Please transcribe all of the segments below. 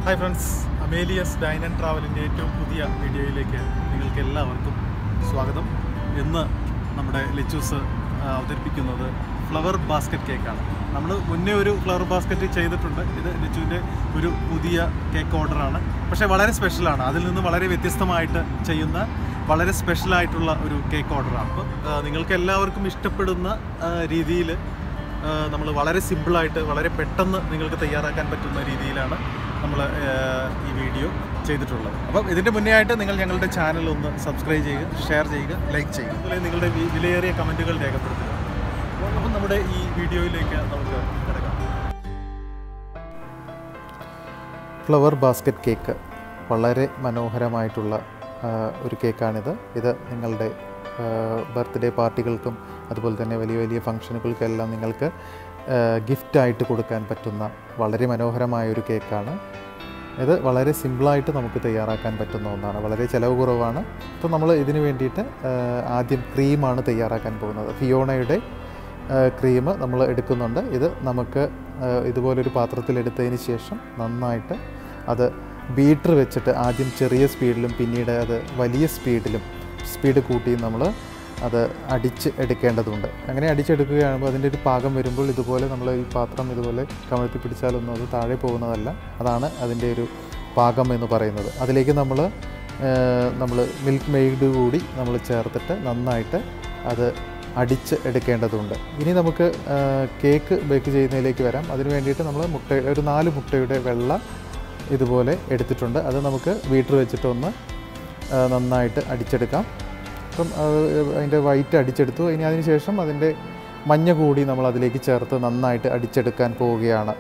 hi friends Amelia's dine and ട്രാവലിൻ്റെ ഏറ്റവും പുതിയ വീഡിയോയിലേക്ക് നിങ്ങൾക്ക് എല്ലാവർക്കും സ്വാഗതം ഇന്ന് നമ്മുടെ ലെച്ചൂസ് ആ, അവതരിപ്പിക്കുന്നത് ഫ്ലവർ ബാസ്ക്കറ്റ് കേക്കാണ് നമ്മൾ മുന്നേ ഒരു ഫ്ലവർ ബാസ്ക്കറ്റ് ചെയ്തിട്ടുണ്ട് ഇത് ലെച്ചുവിൻ്റെ ഒരു പുതിയ കേക്ക് ഓർഡറാണ് പക്ഷേ വളരെ സ്പെഷ്യലാണ് അതിൽ നിന്ന് വളരെ വ്യത്യസ്തമായിട്ട് ചെയ്യുന്ന വളരെ സ്പെഷ്യലായിട്ടുള്ള ഒരു കേക്ക് ഓർഡറാണ് അപ്പം ആ, നിങ്ങൾക്ക് എല്ലാവർക്കും ഇഷ്ടപ്പെടുന്ന രീതിയിൽ നമ്മൾ വളരെ സിമ്പിളായിട്ട് വളരെ പെട്ടെന്ന് നിങ്ങൾക്ക് തയ്യാറാക്കാൻ പറ്റുന്ന രീതിയിലാണ് നമ്മൾ ഈ വീഡിയോ ചെയ്തിട്ടുള്ളത് അപ്പം ഇതിൻ്റെ മുന്നേ ആയിട്ട് നിങ്ങൾ ഞങ്ങളുടെ ചാനൽ ഒന്ന് സബ്സ്ക്രൈബ് ചെയ്യുക ഷെയർ ചെയ്യുക ലൈക്ക് ചെയ്യുക അതുപോലെ നിങ്ങളുടെ വി- വിലയേറിയ കമൻറ്റുകൾ രേഖപ്പെടുത്തുക അപ്പം നമ്മുടെ ഈ വീഡിയോയിലേക്ക് നമുക്ക് കിടക്കാം ഫ്ലവർ ബാസ്ക്കറ്റ് കേക്ക് വളരെ മനോഹരമായിട്ടുള്ള ആ, ഒരു കേക്കാണിത് ഇത് നിങ്ങളുടെ ബർത്ത്ഡേ പാർട്ടികൾക്കും അതുപോലെ തന്നെ വലിയ വലിയ ഫംഗ്ഷനുകൾക്കെല്ലാം നിങ്ങൾക്ക് ഗിഫ്റ്റായിട്ട് കൊടുക്കാൻ പറ്റുന്ന വളരെ മനോഹരമായ ഒരു കേക്കാണ് ഇത് വളരെ സിമ്പിളായിട്ട് നമുക്ക് തയ്യാറാക്കാൻ പറ്റുന്ന ഒന്നാണ് വളരെ ചിലവ് കുറവാണ് അപ്പോൾ നമ്മൾ ഇതിന് വേണ്ടിയിട്ട് ആ, ആദ്യം ക്രീമാണ് തയ്യാറാക്കാൻ പോകുന്നത് ഫിയോണയുടെ ക്രീം നമ്മൾ എടുക്കുന്നുണ്ട് ഇത് നമുക്ക് ആ, ഇതുപോലൊരു പാത്രത്തിലെടുത്തതിന് ശേഷം നന്നായിട്ട് അത് ബീറ്റർ വെച്ചിട്ട് ആദ്യം ചെറിയ സ്പീഡിലും പിന്നീട് അത് വലിയ സ്പീഡിലും സ്പീഡ് കൂട്ടി നമ്മൾ അത് അടിച്ച് എടുക്കേണ്ടതുണ്ട് അങ്ങനെ അടിച്ചെടുക്കുകയാകുമ്പോൾ അതിൻ്റെ ഒരു പാകം വരുമ്പോൾ ഇതുപോലെ നമ്മൾ ഈ പാത്രം ഇതുപോലെ കമഴ്ത്തി പിടിച്ചാലൊന്നും അത് താഴെ പോകുന്നതല്ല അതാണ് അതിൻ്റെ ഒരു പാകം എന്ന് പറയുന്നത് അതിലേക്ക് നമ്മൾ നമ്മൾ മിൽക്ക് മെയ്ഡ് കൂടി നമ്മൾ ചേർത്തിട്ട് നന്നായിട്ട് അത് അടിച്ച് എടുക്കേണ്ടതുണ്ട് ഇനി നമുക്ക് ആ, കേക്ക് ബേക്ക് ചെയ്യുന്നതിലേക്ക് വരാം അതിന് വേണ്ടിയിട്ട് നമ്മൾ മുട്ട ഒരു നാല് മുട്ടയുടെ വെള്ള ഇതുപോലെ എടുത്തിട്ടുണ്ട് അത് നമുക്ക് ബീറ്റർ വെച്ചിട്ടൊന്ന് ആ, നന്നായിട്ട് അടിച്ചെടുക്കാം അപ്പം അത് അതിൻ്റെ വൈറ്റ് അടിച്ചെടുത്തു ഇനി അതിന് ശേഷം അതിൻ്റെ മഞ്ഞ കൂടി നമ്മൾ അതിലേക്ക് ചേർത്ത് നന്നായിട്ട് അടിച്ചെടുക്കാൻ പോവുകയാണ്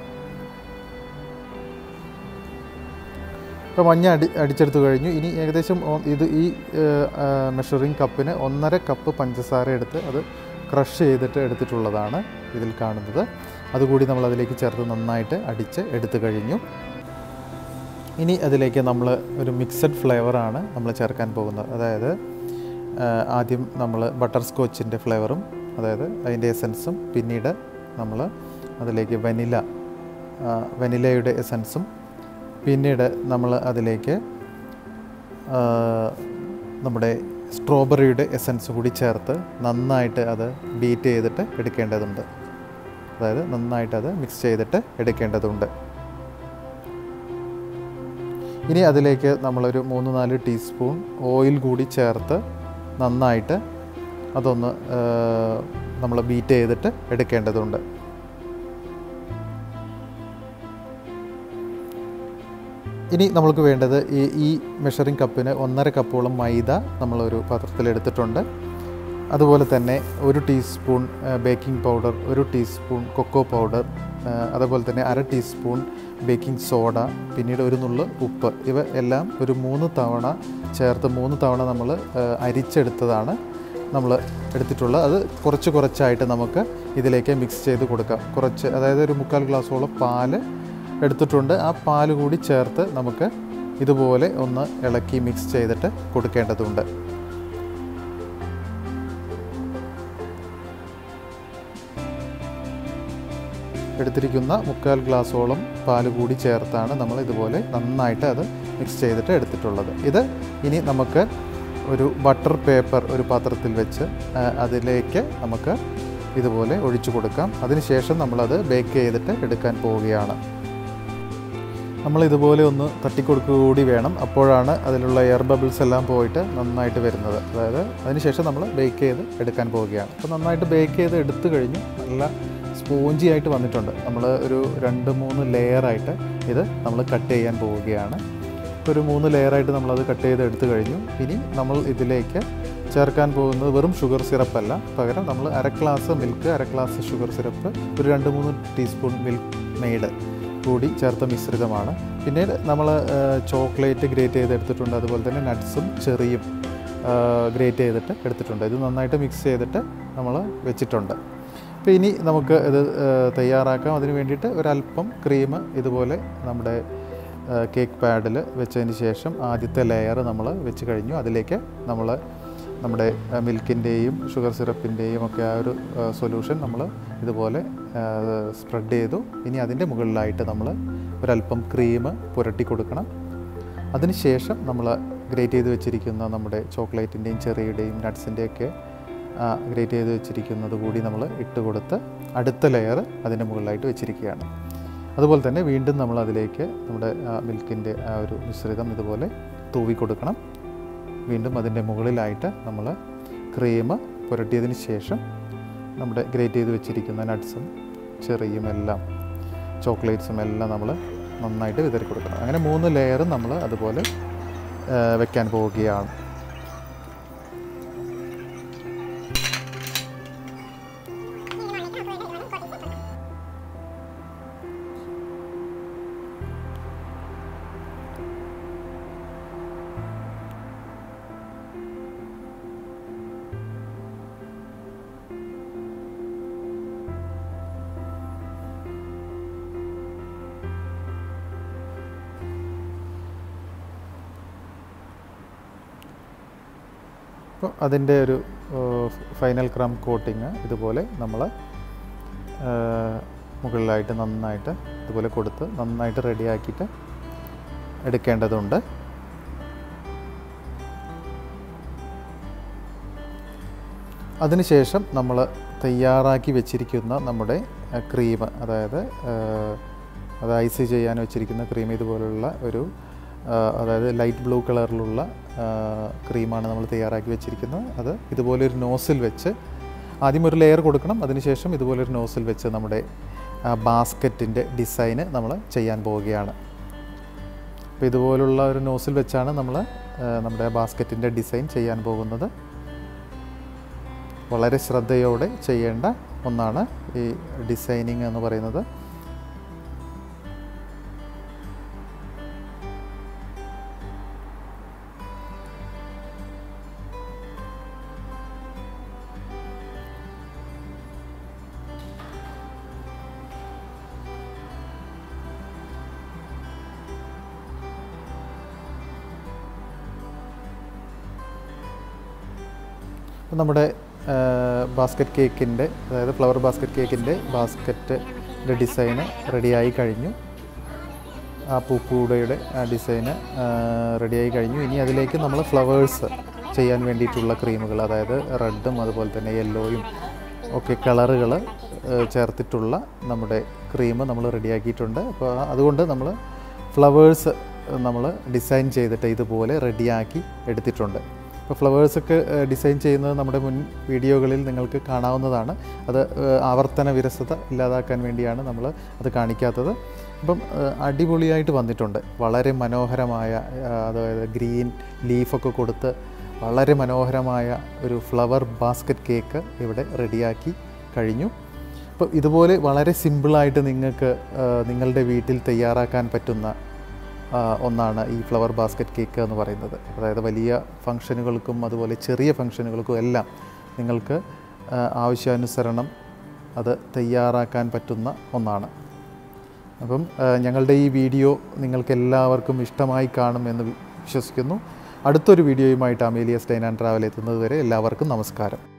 ഇപ്പോൾ മഞ്ഞ അടി അടിച്ചെടുത്ത് കഴിഞ്ഞു ഇനി ഏകദേശം ഒ- ഇത് ഈ മെഷറിംഗ് കപ്പിന് ഒന്നര കപ്പ് പഞ്ചസാര എടുത്ത് അത് ക്രഷ് ചെയ്തിട്ട് എടുത്തിട്ടുള്ളതാണ് ഇതിൽ കാണുന്നത് അതുകൂടി നമ്മൾ അതിലേക്ക് ചേർത്ത് നന്നായിട്ട് അടിച്ച് എടുത്തു കഴിഞ്ഞു ഇനി അതിലേക്ക് നമ്മൾ ഒരു മിക്സഡ് ഫ്ലേവറാണ് നമ്മൾ ചേർക്കാൻ പോകുന്നത് അതായത് ആ, ആദ്യം നമ്മൾ ബട്ടർ സ്കോച്ചിൻ്റെ ഫ്ലേവറും അതായത് അതിൻ്റെ എസൻസും പിന്നീട് നമ്മൾ അതിലേക്ക് വനില ആ, വനിലയുടെ എസൻസും പിന്നീട് നമ്മൾ അതിലേക്ക് ആ, നമ്മുടെ സ്ട്രോബെറിയുടെ എസൻസ് കൂടി ചേർത്ത് നന്നായിട്ട് അത് ബീറ്റ് ചെയ്തിട്ട് എടുക്കേണ്ടതുണ്ട് അതായത് നന്നായിട്ട് അത് മിക്സ് ചെയ്തിട്ട് എടുക്കേണ്ടതുണ്ട് ഇനി അതിലേക്ക് നമ്മളൊരു മൂന്ന് നാല് ടീസ്പൂൺ ഓയിൽ കൂടി ചേർത്ത് നന്നായിട്ട് അതൊന്ന് നമ്മൾ ബീറ്റ് ചെയ്തിട്ട് എടുക്കേണ്ടതുണ്ട് ഇനി നമ്മൾക്ക് വേണ്ടത് ഈ ഈ മെഷറിംഗ് കപ്പിന് ഒന്നര കപ്പോളം മൈദ നമ്മളൊരു പാത്രത്തിൽ എടുത്തിട്ടുണ്ട് അതുപോലെ തന്നെ ഒരു ടീസ്പൂൺ ബേക്കിംഗ് പൗഡർ ഒരു ടീസ്പൂൺ കൊക്കോ പൗഡർ ആ, അതുപോലെ തന്നെ അര ടീസ്പൂൺ ബേക്കിംഗ് സോഡ പിന്നീട് ഒരു നുള്ള് ഉപ്പ് ഇവ എല്ലാം ഒരു മൂന്ന് തവണ ചേർത്ത് മൂന്ന് തവണ നമ്മൾ ആ, അരിച്ചെടുത്തതാണ് നമ്മൾ എടുത്തിട്ടുള്ള അത് കുറച്ച് കുറച്ചായിട്ട് നമുക്ക് ഇതിലേക്ക് മിക്സ് ചെയ്ത് കൊടുക്കാം കുറച്ച് അതായത് ഒരു മുക്കാൽ ഗ്ലാസ്സോളം പാല് എടുത്തിട്ടുണ്ട് ആ പാല് കൂടി ചേർത്ത് നമുക്ക് ഇതുപോലെ ഒന്ന് ഇളക്കി മിക്സ് ചെയ്തിട്ട് കൊടുക്കേണ്ടതുണ്ട് എടുത്തിരിക്കുന്ന മുക്കാൽ ഗ്ലാസോളം പാല് കൂടി ചേർത്താണ് നമ്മൾ ഇതുപോലെ നന്നായിട്ട് അത് മിക്സ് ചെയ്തിട്ട് എടുത്തിട്ടുള്ളത് ഇത് ഇനി നമുക്ക് ഒരു ബട്ടർ പേപ്പർ ഒരു പാത്രത്തിൽ വെച്ച് ആ, അതിലേക്ക് നമുക്ക് ഇതുപോലെ ഒഴിച്ചു കൊടുക്കാം അതിനുശേഷം നമ്മളത് ബേക്ക് ചെയ്തിട്ട് എടുക്കാൻ പോവുകയാണ് നമ്മൾ ഇതുപോലെ ഒന്ന് തട്ടിക്കൊടുക്കുക കൂടി വേണം അപ്പോഴാണ് അതിലുള്ള എയർ ബബിൾസ് എല്ലാം പോയിട്ട് നന്നായിട്ട് വരുന്നത് അതായത് അതിനുശേഷം നമ്മൾ ബേക്ക് ചെയ്ത് എടുക്കാൻ പോവുകയാണ് അപ്പോൾ നന്നായിട്ട് ബേക്ക് ചെയ്ത് എടുത്തു കഴിഞ്ഞു നല്ല സ്പോഞ്ചി ആയിട്ട് വന്നിട്ടുണ്ട് നമ്മൾ ഒരു രണ്ട് മൂന്ന് ലെയറായിട്ട് ഇത് നമ്മൾ കട്ട് ചെയ്യാൻ പോവുകയാണ് ഇപ്പോൾ ഒരു മൂന്ന് ലെയറായിട്ട് നമ്മളത് കട്ട് ചെയ്ത് എടുത്തു കഴിഞ്ഞു ഇനി നമ്മൾ ഇതിലേക്ക് ചേർക്കാൻ പോകുന്നത് വെറും ഷുഗർ സിറപ്പല്ല പകരം നമ്മൾ അര ഗ്ലാസ് മിൽക്ക് അര ഗ്ലാസ് ഷുഗർ സിറപ്പ് ഒരു രണ്ട് മൂന്ന് ടീസ്പൂൺ മിൽക്ക് മെയ്ഡ് കൂടി ചേർത്ത മിശ്രിതമാണ് പിന്നീട് നമ്മൾ ചോക്ലേറ്റ് ഗ്രേറ്റ് ചെയ്ത് എടുത്തിട്ടുണ്ട് അതുപോലെ തന്നെ നട്ട്സും ചെറിയും ഗ്രേറ്റ് ചെയ്തിട്ട് എടുത്തിട്ടുണ്ട് ഇത് നന്നായിട്ട് മിക്സ് ചെയ്തിട്ട് നമ്മൾ വെച്ചിട്ടുണ്ട് അപ്പോൾ ഇനി നമുക്ക് ഇത് ആ, തയ്യാറാക്കാം അതിന് വേണ്ടിയിട്ട് ഒരല്പം ക്രീം ഇതുപോലെ നമ്മുടെ കേക്ക് പാഡിൽ വെച്ചതിന് ശേഷം ആദ്യത്തെ ലെയർ നമ്മൾ വെച്ച് കഴിഞ്ഞു അതിലേക്ക് നമ്മൾ നമ്മുടെ മിൽക്കിൻ്റെയും ഷുഗർ സിറപ്പിൻ്റെയും ഒക്കെ ആ ഒരു സൊല്യൂഷൻ നമ്മൾ ഇതുപോലെ സ്പ്രെഡ് ചെയ്തു ഇനി അതിൻ്റെ മുകളിലായിട്ട് നമ്മൾ ഒരല്പം ക്രീം പുരട്ടി കൊടുക്കണം അതിനുശേഷം നമ്മൾ ഗ്രേറ്റ് ചെയ്ത് വെച്ചിരിക്കുന്ന നമ്മുടെ ചോക്ലേറ്റിൻ്റെയും ചെറിയുടെയും നട്ട്സിൻ്റെയൊക്കെ ഗ്രേറ്റ് ചെയ്ത് വെച്ചിരിക്കുന്നത് കൂടി നമ്മൾ ഇട്ട് കൊടുത്ത് അടുത്ത ലെയർ അതിൻ്റെ മുകളിലായിട്ട് വെച്ചിരിക്കുകയാണ് അതുപോലെ തന്നെ വീണ്ടും നമ്മൾ അതിലേക്ക് നമ്മുടെ മിൽക്കിൻ്റെ ആ ഒരു മിശ്രിതം ഇതുപോലെ തൂവി കൊടുക്കണം വീണ്ടും അതിൻ്റെ മുകളിലായിട്ട് നമ്മൾ ക്രീം പുരട്ടിയതിന് ശേഷം നമ്മുടെ ഗ്രേറ്റ് ചെയ്ത് വെച്ചിരിക്കുന്ന നട്ട്സും ചെറിയും എല്ലാം ചോക്ലേറ്റ്സും എല്ലാം നമ്മൾ നന്നായിട്ട് വിതറി കൊടുക്കണം അങ്ങനെ മൂന്ന് ലെയറും നമ്മൾ അതുപോലെ ആ, വെക്കാൻ പോവുകയാണ് അപ്പോൾ അതിൻ്റെ ഒരു ഫൈനൽ ക്രം കോട്ടിങ് ഇതുപോലെ നമ്മൾ മുകളിലായിട്ട് നന്നായിട്ട് ഇതുപോലെ കൊടുത്ത് നന്നായിട്ട് റെഡിയാക്കിയിട്ട് എടുക്കേണ്ടതുണ്ട് അതിനുശേഷം നമ്മൾ തയ്യാറാക്കി വെച്ചിരിക്കുന്ന നമ്മുടെ ക്രീം അതായത് ആ, അത് ഐസ് ചെയ്യാൻ വെച്ചിരിക്കുന്ന ക്രീം ഇതുപോലുള്ള ഒരു ആ, അതായത് ലൈറ്റ് ബ്ലൂ കളറിലുള്ള ആ, ക്രീമാണ് നമ്മൾ തയ്യാറാക്കി വെച്ചിരിക്കുന്നത് അത് ഇതുപോലെ ഒരു നോസിൽ വെച്ച് ആദ്യം ഒരു ലെയർ കൊടുക്കണം അതിനുശേഷം ഇതുപോലെ ഒരു നോസിൽ വെച്ച് നമ്മുടെ ബാസ്ക്കറ്റിൻ്റെ ഡിസൈന് നമ്മൾ ചെയ്യാൻ പോവുകയാണ് അപ്പോൾ ഇതുപോലുള്ള ഒരു നോസിൽ വെച്ചാണ് നമ്മൾ നമ്മുടെ ബാസ്ക്കറ്റിൻ്റെ ഡിസൈൻ ചെയ്യാൻ പോകുന്നത് വളരെ ശ്രദ്ധയോടെ ചെയ്യേണ്ട ഒന്നാണ് ഈ ഡിസൈനിങ് എന്ന് പറയുന്നത് അപ്പോൾ നമ്മുടെ ബാസ്ക്കറ്റ് കേക്കിൻ്റെ അതായത് ഫ്ലവർ ബാസ്ക്കറ്റ് കേക്കിൻ്റെ ബാസ്ക്കറ്റിൻ്റെ ഡിസൈന് റെഡിയായി കഴിഞ്ഞു ആ പൂക്കൂടയുടെ ആ ഡിസൈന് റെഡിയായി കഴിഞ്ഞു ഇനി അതിലേക്ക് നമ്മൾ ഫ്ലവേഴ്സ് ചെയ്യാൻ വേണ്ടിയിട്ടുള്ള ക്രീമുകൾ അതായത് റെഡും അതുപോലെ തന്നെ യെല്ലോയും ഒക്കെ കളറുകൾ ചേർത്തിട്ടുള്ള നമ്മുടെ ക്രീം നമ്മൾ റെഡിയാക്കിയിട്ടുണ്ട് അപ്പോൾ അതുകൊണ്ട് നമ്മൾ ഫ്ലവേഴ്സ് നമ്മൾ ഡിസൈൻ ചെയ്തിട്ട് ഇതുപോലെ റെഡിയാക്കി എടുത്തിട്ടുണ്ട് ഇപ്പോൾ ഫ്ലവേഴ്സൊക്കെ ഡിസൈൻ ചെയ്യുന്നത് നമ്മുടെ മുൻ വീഡിയോകളിൽ നിങ്ങൾക്ക് കാണാവുന്നതാണ് അത് ഏഹ്, ആവർത്തന വിരസത ഇല്ലാതാക്കാൻ വേണ്ടിയാണ് നമ്മൾ അത് കാണിക്കാത്തത് അപ്പം ഏഹ്, അടിപൊളിയായിട്ട് വന്നിട്ടുണ്ട് വളരെ മനോഹരമായ ഏഹ്, അതായത് ഗ്രീൻ ലീഫൊക്കെ കൊടുത്ത് വളരെ മനോഹരമായ ഒരു ഫ്ലവർ ബാസ്ക്കറ്റ് കേക്ക് ഇവിടെ റെഡിയാക്കി കഴിഞ്ഞു അപ്പോൾ ഇതുപോലെ വളരെ സിമ്പിളായിട്ട് നിങ്ങൾക്ക് ഏഹ്, നിങ്ങളുടെ വീട്ടിൽ തയ്യാറാക്കാൻ പറ്റുന്ന ആ, ഒന്നാണ് ഈ ഫ്ലവർ ബാസ്ക്കറ്റ് കേക്ക് എന്ന് പറയുന്നത് അതായത് വലിയ ഫംഗ്ഷനുകൾക്കും അതുപോലെ ചെറിയ ഫംഗ്ഷനുകൾക്കും എല്ലാം നിങ്ങൾക്ക് ആ, ആവശ്യാനുസരണം അത് തയ്യാറാക്കാൻ പറ്റുന്ന ഒന്നാണ് അപ്പം ആ, ഞങ്ങളുടെ ഈ വീഡിയോ നിങ്ങൾക്ക് എല്ലാവർക്കും ഇഷ്ടമായി കാണുമെന്ന് വി- വിശ്വസിക്കുന്നു അടുത്തൊരു വീഡിയോയുമായിട്ട് അമേലിയ സ്റ്റൈൻ ആൻഡ് ട്രാവൽ എത്തുന്നത് വരെ എല്ലാവർക്കും നമസ്കാരം